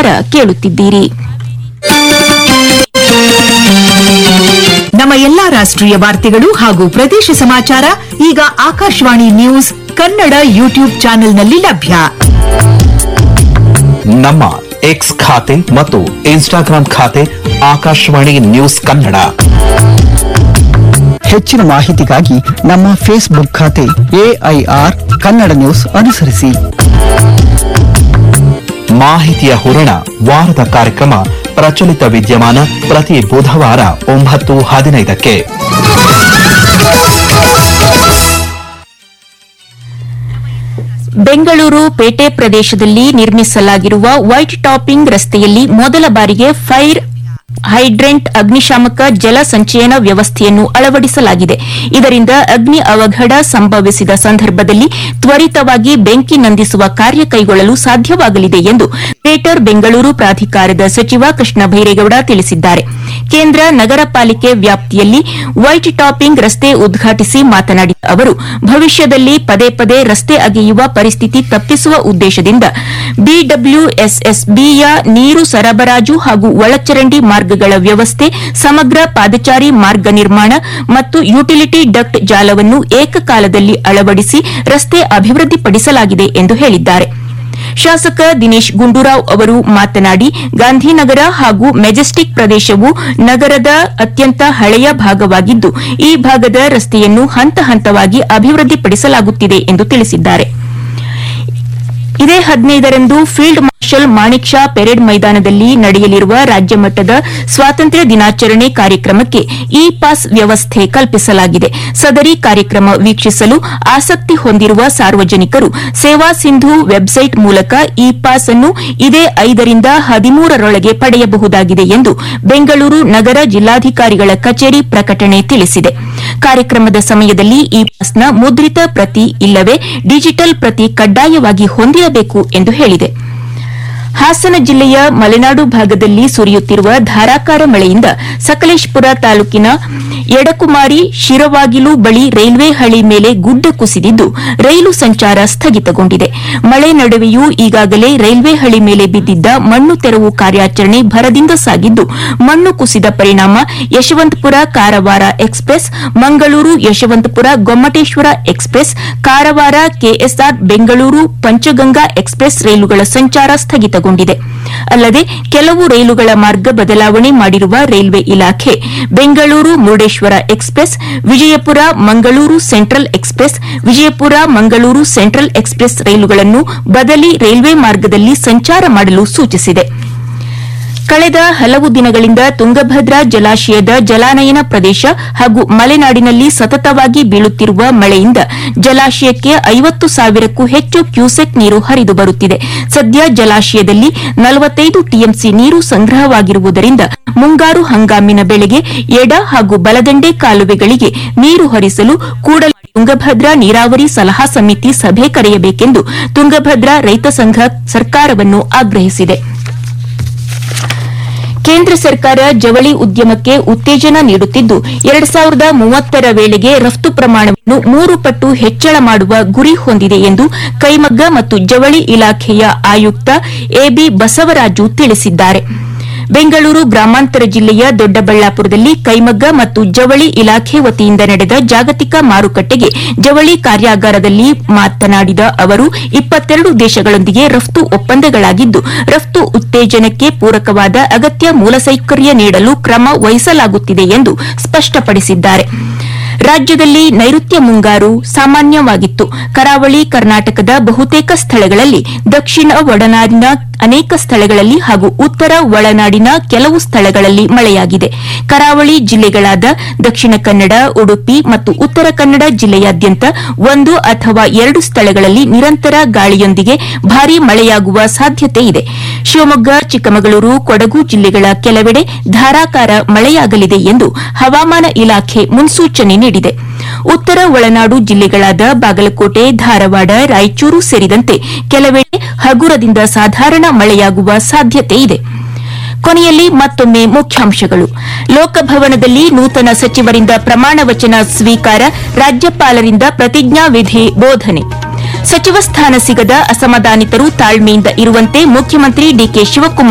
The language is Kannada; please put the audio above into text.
ಸಮಾಚಾರ ಕೇಳುತ್ತಿದ್ದೀರಿ ನಮ್ಮ ಎಲ್ಲಾ ರಾಷ್ಟ್ರೀಯ ವಾರ್ತೆಗಳು ಹಾಗೂ ಪ್ರದೇಶ ಸಮಾಚಾರ ಈಗ ಆಕಾಶವಾಣಿ ನ್ಯೂಸ್ ಕನ್ನಡ ಯೂಟ್ಯೂಬ್ ಚಾನೆಲ್ನಲ್ಲಿ ಲಭ್ಯ ನಮ್ಮ ಎಕ್ಸ್ ಖಾತೆ ಮತ್ತು ಇನ್ಸ್ಟಾಗ್ರಾಂ ಖಾತೆ ಆಕಾಶವಾಣಿ ನ್ಯೂಸ್ ಕನ್ನಡ ಹೆಚ್ಚಿನ ಮಾಹಿತಿಗಾಗಿ ನಮ್ಮ ಫೇಸ್ಬುಕ್ ಖಾತೆ ಎಐಆರ್ ಕನ್ನಡ ನ್ಯೂಸ್ ಅನುಸರಿಸಿ ಮಾಹಿತಿಯ ಹೂರಣ ವಾರದ ಕಾರ್ಯಕ್ರಮ ಪ್ರಚಲಿತ ವಿದ್ಯಮಾನ ಪ್ರತಿ ಬುಧವಾರ ಒಂಬತ್ತು ಹದಿನೈದಕ್ಕೆ ಬೆಂಗಳೂರು ಪೇಟೆ ಪ್ರದೇಶದಲ್ಲಿ ನಿರ್ಮಿಸಲಾಗಿರುವ ವೈಟ್ ಟಾಪಿಂಗ್ ರಸ್ತೆಯಲ್ಲಿ ಮೊದಲ ಬಾರಿಗೆ ಫೈರ್ ಹೈಡ್ರೆಂಟ್ ಅಗ್ನಿಶಾಮಕ ಜಲ ಸಂಚಯನ ವ್ಯವಸ್ಥೆಯನ್ನು ಅಳವಡಿಸಲಾಗಿದೆ ಇದರಿಂದ ಅಗ್ನಿ ಅವಘಡ ಸಂಭವಿಸಿದ ಸಂದರ್ಭದಲ್ಲಿ ತ್ವರಿತವಾಗಿ ಬೆಂಕಿ ನಂದಿಸುವ ಕಾರ್ಯ ಕೈಗೊಳ್ಳಲು ಸಾಧ್ಯವಾಗಲಿದೆ ಎಂದು ಗ್ರೇಟರ್ ಬೆಂಗಳೂರು ಪ್ರಾಧಿಕಾರದ ಸಚಿವ ಕೃಷ್ಣ ಭೈರೇಗೌಡ ತಿಳಿಸಿದ್ದಾರೆ ಕೇಂದ್ರ ನಗರ ಪಾಲಿಕೆ ವ್ಯಾಪ್ತಿಯಲ್ಲಿ ವೈಟ್ ಟಾಪಿಂಗ್ ರಸ್ತೆ ಉದ್ಘಾಟಿಸಿ ಮಾತನಾಡಿದ ಅವರು ಭವಿಷ್ಯದಲ್ಲಿ ಪದೇ ಪದೇ ರಸ್ತೆ ಅಗೆಯುವ ಪರಿಸ್ಥಿತಿ ತಪ್ಪಿಸುವ ಉದ್ದೇಶದಿಂದ ಬಿಡಬ್ಲ್ಯೂಎಸ್ಎಸ್ಬಿಯ ನೀರು ಸರಬರಾಜು ಹಾಗೂ ಒಳಚರಂಡಿ ಮಾರ್ಗಗಳ ವ್ಯವಸ್ಥೆ ಸಮಗ್ರ ಪಾದಚಾರಿ ಮಾರ್ಗ ನಿರ್ಮಾಣ ಮತ್ತು ಯುಟಿಲಿಟಿ ಡಕ್ಟ್ ಜಾಲವನ್ನು ಏಕಕಾಲದಲ್ಲಿ ಅಳವಡಿಸಿ ರಸ್ತೆ ಅಭಿವೃದ್ಧಿಪಡಿಸಲಾಗಿದೆ ಎಂದು ಹೇಳಿದ್ದಾರೆ ಶಾಸಕ ದಿನೇಶ್ ಗುಂಡೂರಾವ್ ಅವರು ಮಾತನಾಡಿ ಗಾಂಧಿನಗರ ಹಾಗೂ ಮೆಜೆಸ್ಟಿಕ್ ಪ್ರದೇಶವು ನಗರದ ಅತ್ಯಂತ ಹಳೆಯ ಭಾಗವಾಗಿದ್ದು ಈ ಭಾಗದ ರಸ್ತೆಯನ್ನು ಹಂತ ಹಂತವಾಗಿ ಅಭಿವೃದ್ಧಿಪಡಿಸಲಾಗುತ್ತಿದೆ ಎಂದು ತಿಳಿಸಿದ್ದಾರೆ ಇದೇ ಹದಿನೈದರಂದು field marshal Manekshaw parade ಮೈದಾನದಲ್ಲಿ ನಡೆಯಲಿರುವ ರಾಜ್ಯ ಮಟ್ಟದ ಸ್ವಾತಂತ್ರ್ಯ ದಿನಾಚರಣೆ ಕಾರ್ಯಕ್ರಮಕ್ಕೆ ಇ ಪಾಸ್ ವ್ಯವಸ್ಥೆ ಕಲ್ಪಿಸಲಾಗಿದೆ ಸದರಿ ಕಾರ್ಯಕ್ರಮ ವೀಕ್ಷಿಸಲು ಆಸಕ್ತಿ ಹೊಂದಿರುವ ಸಾರ್ವಜನಿಕರು ಸೇವಾ ಸಿಂಧು ವೆಬ್ಸೈಟ್ ಮೂಲಕ ಇ ಪಾಸ್ ಅನ್ನು ಇದೇ ಐದರಿಂದ ಹದಿಮೂರರೊಳಗೆ ಪಡೆಯಬಹುದಾಗಿದೆ ಎಂದು ಬೆಂಗಳೂರು ನಗರ ಜಿಲ್ಲಾಧಿಕಾರಿಗಳ ಕಚೇರಿ ಪ್ರಕಟಣೆ ತಿಳಿಸಿದೆ ಕಾರ್ಯಕ್ರಮದ ಸಮಯದಲ್ಲಿ ಇ ಪಾಸ್ನ ಮುದ್ರಿತ ಪ್ರತಿ ಇಲ್ಲವೇ ಡಿಜಿಟಲ್ ಪ್ರತಿ ಕಡ್ಡಾಯವಾಗಿ ಹೊಂದಿರಬೇಕು ಎಂದು ಹೇಳಿದೆ ಹಾಸನ ಜಿಲ್ಲೆಯ ಮಲೆನಾಡು ಭಾಗದಲ್ಲಿ ಸುರಿಯುತ್ತಿರುವ ಧಾರಾಕಾರ ಮಳೆಯಿಂದ ಸಕಲೇಶಪುರ ತಾಲೂಕಿನ ಎಡಕುಮಾರಿ ಶಿರವಾಗಿಲು ಬಳಿ ರೈಲ್ವೆ ಹಳಿ ಮೇಲೆ ಗುಡ್ಡ ಕುಸಿದಿದ್ದು ರೈಲು ಸಂಚಾರ ಸ್ಥಗಿತಗೊಂಡಿದೆ ಮಳೆ ನಡುವೆಯೂ ಈಗಾಗಲೇ ರೈಲ್ವೆ ಹಳಿ ಮೇಲೆ ಬಿದ್ದಿದ್ದ ಮಣ್ಣು ತೆರವು ಕಾರ್ಯಾಚರಣೆ ಭರದಿಂದ ಸಾಗಿದ್ದು ಮಣ್ಣು ಕುಸಿದ ಪರಿಣಾಮ Yeshwantpur Karwar express Mangaluru Yeshwantpur Gommateshwara express Karwar KSR Bengaluru Panchganga express ರೈಲುಗಳ ಸಂಚಾರ ಸ್ಥಗಿತಗೊಂಡಿದೆ ಅಲ್ಲದೆ ಕೆಲವು ರೈಲುಗಳ ಮಾರ್ಗ ಬದಲಾವಣೆ ಮಾಡಿರುವ ರೈಲ್ವೆ ಇಲಾಖೆ Bengaluru Murudeshwar express Vijayapura Mangaluru central express Vijayapura Mangaluru central express ರೈಲುಗಳನ್ನು ಬದಲಿ ರೈಲ್ವೆ ಮಾರ್ಗದಲ್ಲಿ ಸಂಚಾರ ಮಾಡಲು ಸೂಚಿಸಿದೆ ಕಳೆದ ಹಲವು ದಿನಗಳಿಂದ ತುಂಗಭದ್ರಾ ಜಲಾಶಯದ ಜಲಾನಯನ ಪ್ರದೇಶ ಹಾಗೂ ಮಲೆನಾಡಿನಲ್ಲಿ ಸತತವಾಗಿ ಬೀಳುತ್ತಿರುವ ಮಳೆಯಿಂದ ಜಲಾಶಯಕ್ಕೆ ಐವತ್ತು ಸಾವಿರಕ್ಕೂ ಹೆಚ್ಚು ಕ್ಯೂಸೆಕ್ ನೀರು ಹರಿದು ಬರುತ್ತಿದೆ ಸದ್ಯ ಜಲಾಶಯದಲ್ಲಿ ನಲವತ್ತೈದು ಟಿಎಂಸಿ ನೀರು ಸಂಗ್ರಹವಾಗಿರುವುದರಿಂದ ಮುಂಗಾರು ಹಂಗಾಮಿನ ಬೆಳೆಗೆ ಎಡ ಹಾಗೂ ಬಲದಂಡೆ ಕಾಲುವೆಗಳಿಗೆ ನೀರು ಹರಿಸಲು ಕೂಡಲೇ ತುಂಗಭದ್ರಾ ನೀರಾವರಿ ಸಲಹಾ ಸಮಿತಿ ಸಭೆ ಕರೆಯಬೇಕೆಂದು ತುಂಗಭದ್ರಾ ರೈತ ಸಂಘ ಸರ್ಕಾರವನ್ನು ಆಗ್ರಹಿಸಿದೆ ಕೇಂದ್ರ ಸರ್ಕಾರ ಜವಳಿ ಉದ್ಯಮಕ್ಕೆ ಉತ್ತೇಜನ ನೀಡುತ್ತಿದ್ದು ಎರಡು ಸಾವಿರದ ಮೂವತ್ತರ ವೇಳೆಗೆ ರಫ್ತು ಪ್ರಮಾಣವನ್ನು ಮೂರು ಪಟ್ಟು ಹೆಚ್ಚಳ ಮಾಡುವ ಗುರಿ ಹೊಂದಿದೆ ಎಂದು ಕೈಮಗ್ಗ ಮತ್ತು ಜವಳಿ ಇಲಾಖೆಯ ಆಯುಕ್ತ ಎಬಿ ಬಸವರಾಜು ತಿಳಿಸಿದ್ದಾರೆ ಬೆಂಗಳೂರು ಗ್ರಾಮಾಂತರ ಜಿಲ್ಲೆಯ ದೊಡ್ಡಬಳ್ಳಾಪುರದಲ್ಲಿ ಕೈಮಗ್ಗ ಮತ್ತು ಜವಳಿ ಇಲಾಖೆ ವತಿಯಿಂದ ನಡೆದ ಜಾಗತಿಕ ಮಾರುಕಟ್ಟೆಗೆ ಜವಳಿ ಕಾರ್ಯಾಗಾರದಲ್ಲಿ ಮಾತನಾಡಿದ ಅವರು ಇಪ್ಪತ್ತೆರಡು ದೇಶಗಳೊಂದಿಗೆ ರಫ್ತು ಒಪ್ಪಂದಗಳಾಗಿದ್ದು ರಫ್ತು ಉತ್ತೇಜನಕ್ಕೆ ಪೂರಕವಾದ ಅಗತ್ಯ ಮೂಲಸೌಕರ್ಯ ನೀಡಲು ಕ್ರಮ ವಹಿಸಲಾಗುತ್ತಿದೆ ಎಂದು ಸ್ಪಷ್ಟಪಡಿಸಿದ್ದಾರೆ ರಾಜ್ಯದಲ್ಲಿ ನೈಋತ್ಯ ಮುಂಗಾರು ಸಾಮಾನ್ಯವಾಗಿತ್ತು ಕರಾವಳಿ ಕರ್ನಾಟಕದ ಬಹುತೇಕ ಸ್ಥಳಗಳಲ್ಲಿ ದಕ್ಷಿಣ ಒಳನಾಡಿನ ಅನೇಕ ಸ್ಥಳಗಳಲ್ಲಿ ಹಾಗೂ ಉತ್ತರ ಒಳನಾಡಿನ ಕೆಲವು ಸ್ಥಳಗಳಲ್ಲಿ ಮಳೆಯಾಗಿದೆ ಕರಾವಳಿ ಜಿಲ್ಲೆಗಳಾದ ದಕ್ಷಿಣ ಕನ್ನಡ ಉಡುಪಿ ಮತ್ತು ಉತ್ತರ ಕನ್ನಡ ಜಿಲ್ಲೆಯಾದ್ಯಂತ ಒಂದು ಅಥವಾ ಎರಡು ಸ್ಥಳಗಳಲ್ಲಿ ನಿರಂತರ ಗಾಳಿಯೊಂದಿಗೆ ಭಾರೀ ಮಳೆಯಾಗುವ ಸಾಧ್ಯತೆ ಇದೆ ಶಿವಮೊಗ್ಗ ಚಿಕ್ಕಮಗಳೂರು ಕೊಡಗು ಜಿಲ್ಲೆಗಳ ಕೆಲವೆಡೆ ಧಾರಾಕಾರ ಮಳೆಯಾಗಲಿದೆ ಎಂದು ಹವಾಮಾನ ಇಲಾಖೆ ಮುನ್ಸೂಚನೆ ನೀಡಿದೆ ಉತ್ತರ ಒಳನಾಡು ಜಿಲ್ಲೆಗಳಾದ ಬಾಗಲಕೋಟೆ ಧಾರವಾಡ ರಾಯಚೂರು ಸೇರಿದಂತೆ ಕೆಲವೆಡೆ ಹಗುರದಿಂದ ಸಾಧಾರಣ ಮಳೆಯಾಗುವ ಸಾಧ್ಯತೆ ಇದೆ ಕೊನೆಯಲ್ಲಿ ಮತ್ತೊಮ್ಮೆ ಮುಖ್ಯಾಂಶಗಳು ಲೋಕಭವನದಲ್ಲಿ ನೂತನ ಸಚಿವರಿಂದ ಪ್ರಮಾಣ ವಚನ ಸ್ವೀಕಾರ ರಾಜ್ಯಪಾಲರಿಂದ ಪ್ರತಿಜ್ಞಾವಿಧಿ ಬೋಧನೆ ಸಚಿವ ಸ್ಥಾನ ಸಿಗದ ಅಸಮಾಧಾನಿತರು ತಾಳ್ಮೆಯಿಂದ ಇರುವಂತೆ ಮುಖ್ಯಮಂತ್ರಿ ಡಿಕೆ ಶಿವಕುಮಾರ್